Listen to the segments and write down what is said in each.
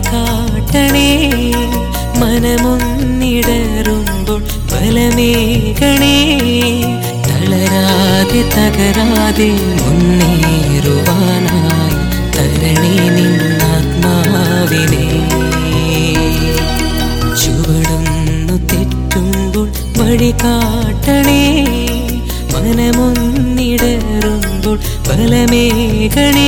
കാട്ടണേ മനമൊന്നിടറുമ്പോൾ ബലമേകണേ തളരാതെ തകരാതെ മുന്നേറുവാനായി തരണേ നിന്നാത്മാവിനെ ചുവടുന്നു തെറ്റുമ്പോൾ വഴി കാട്ടണേ മനമൊന്നിടറുമ്പോൾ ബലമേകണേ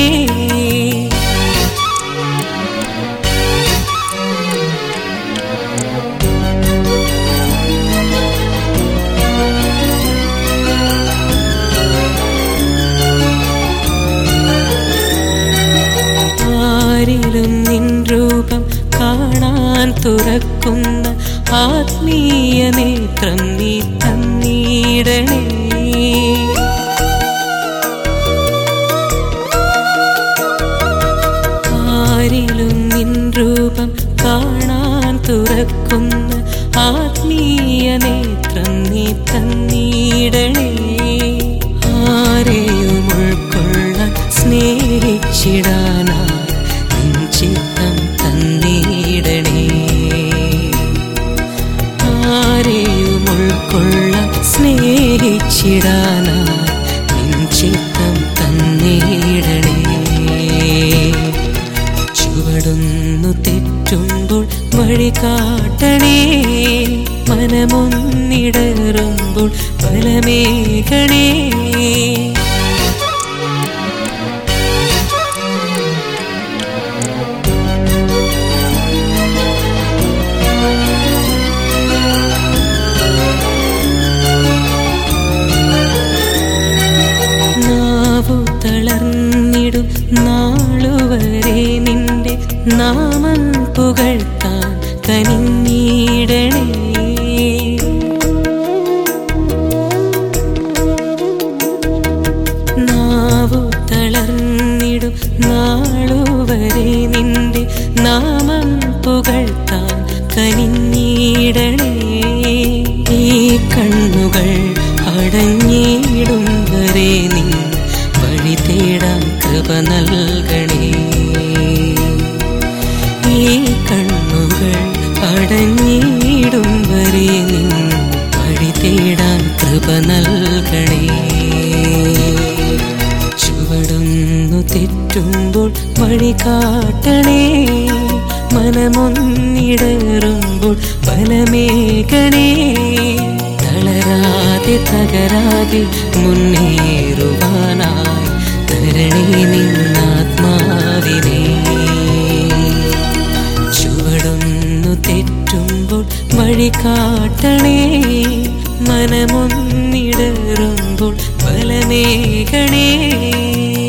ആരിലും നിൻ രൂപം കാണാൻ തുറക്കുന്ന ആത്മീയ നേത്രം നീ തന്നീടണേ ആരിലും നിൻ രൂപം കാണാൻ തുറക്കുന്ന ആത്മീയ നേത്രം നീ തന്നീടണേ ആരെയും ഉൾക്കൊള്ളാൻ സ്നേഹിച്ചിടാനാ നിൻ ചിത്തം തന്നീടണേ ആരെയും ഉൾക്കൊള്ളാൻ സ്നേഹിച്ചിടാനാ നിൻ ചിത്തം തന്നീടണേ ചുവടുന്നു തെറ്റുമ്പോൾ വഴി കാട്ടണേ മനമൊന്നിടറുമ്പോൾ ബലമേകണേ നാവു തളർന്നിടും നാളുവരെ നിന്റെ നാമം പുകഴ്ത്താൻ കനിഞ്ഞിടണേ നാവു തളർന്നിടും നാളുവരെ നിന്റെ നാമം പുകഴ്ത്താൻ കനിഞ്ഞിടണേ ഈ കണ്ണുകൾ അടഞ്ഞിടും വരെ നിൻ വഴി തേടാൻ കൃപ നൽകണേ ഈ കണ്ണുകൾ അടഞ്ഞിടും വരെ നിൻ വഴി തേടാൻ കൃപ നൽകണേ ചുവടുന്നു തെറ്റുമ്പോൾ വഴി കാട്ടണേ മനമൊന്നിടറുമ്പോൾ ബലമേകണേ തളരാതെ തകരാതെ മുന്നേറുവാനായി തരണേ നിന്നാത്മാവിനെ ചുവടൊന്നു തെറ്റുമ്പോൾ വഴി കാട്ടണേ മനമൊന്നിടറുമ്പോൾ ബലമേകണേ